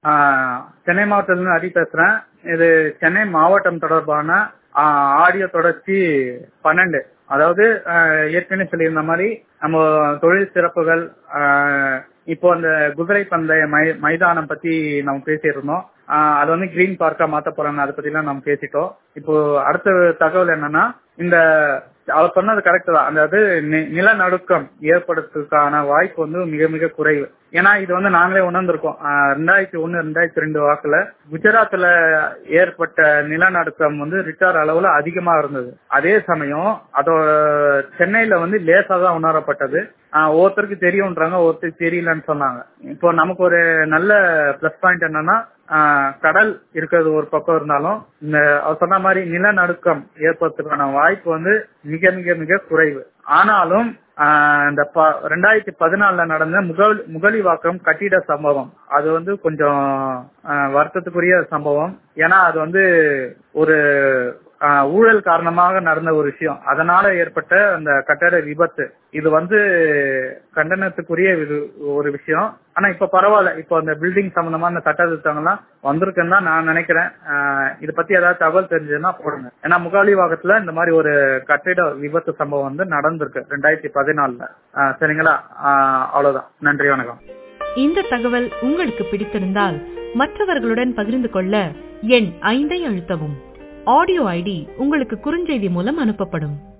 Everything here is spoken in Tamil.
ஆஹ் சென்னை மாவட்டத்திலிருந்து ஹரி பேசுறேன் இது சென்னை மாவட்டம் தொடர்பான ஆஹ் ஆடியோ தொடர்ச்சி பன்னெண்டு அதாவது ஆஹ் ஏற்கனவே சொல்லியிருந்த மாதிரி நம்ம தொழில் சிறப்புகள் ஆஹ் இப்போ அந்த குதிரை பந்தய மை மைதானம் பத்தி நம்ம பேசியிருந்தோம் ஆஹ் அது வந்து கிரீன் பார்க்கா மாத்த போறாங்க அதை பத்தி எல்லாம் நம்ம பேசிட்டோம் இப்போ அடுத்த தகவல் என்னன்னா இந்த அவர் சொன்னது கரெக்ட் தான் அதாவது நி- நிலநடுக்கம் ஏற்படுறதுக்கான வாய்ப்பு வந்து மிக மிக குறைவு ஏன்னா இது வந்து நாங்களே உணர்ந்திருக்கோம் ஆஹ் ரெண்டாயிரத்தி ஒண்ணு ரெண்டாயிரத்தி ரெண்டு வாக்குல குஜராத்ல ஏற்பட்ட நிலநடுக்கம் வந்து ரிட்டார் அளவுல அதிகமா இருந்தது அதே சமயம் அதோட சென்னையில வந்து லேசா தான் உணரப்பட்டது ஆஹ் ஒருத்தருக்கு தெரியும்ன்றாங்க ஒருத்தருக்கு தெரியலன்னு சொன்னாங்க இப்போ நமக்கு ஒரு நல்ல பிளஸ் பாயிண்ட் என்னன்னா ஆஹ் கடல் இருக்கிறது ஒரு பக்கம் இருந்தாலும் இந்த அவர் சொன்ன மாதிரி நிலநடுக்கம் ஏற்படுறதுக்கான வாய்ப்பு வந்து மிக மிக மிக குறைவு ஆனாலும் ஆஹ் இந்த ப- ரெண்டாயிரத்தி பதினாலுல நடந்த முகல் முகலிவாக்கம் கட்டிட சம்பவம் அது வந்து கொஞ்சம் ஆஹ் வருத்தத்துக்குரிய சம்பவம் ஏன்னா அது வந்து ஒரு ஆஹ் ஊழல் காரணமாக நடந்த ஒரு விஷயம் அதனால ஏற்பட்ட அந்த கட்டட விபத்து இது வந்து கண்டனத்துக்குரிய இது- ஒரு விஷயம் ஆனா இப்ப பரவாயில்ல இப்போ அந்த பில்டிங் சம்பந்தமா அந்த சட்ட திட்டங்கள்லாம் வந்திருக்குன்னு தான் நான் நினைக்கிறேன் ஆஹ் இத பத்தி ஏதாவது தகவல் தெரிஞ்சதுன்னா போடுங்க ஏன்னா முகாலிவாகத்துல இந்த மாதிரி ஒரு கட்டிட விபத்து சம்பவம் வந்து நடந்திருக்கு ரெண்டாயிரத்தி பதினாலுல ஆஹ் சரிங்களா ஆஹ் அவ்வளவுதான் நன்றி வணக்கம் இந்த தகவல் உங்களுக்கு பிடித்திருந்தால் மற்றவர்களுடன் பகிர்ந்து கொள்ள எண் ஐந்தை அழுத்தவும் ஆடியோ ஐடி உங்களுக்கு குறுஞ்செய்தி மூலம் அனுப்பப்படும்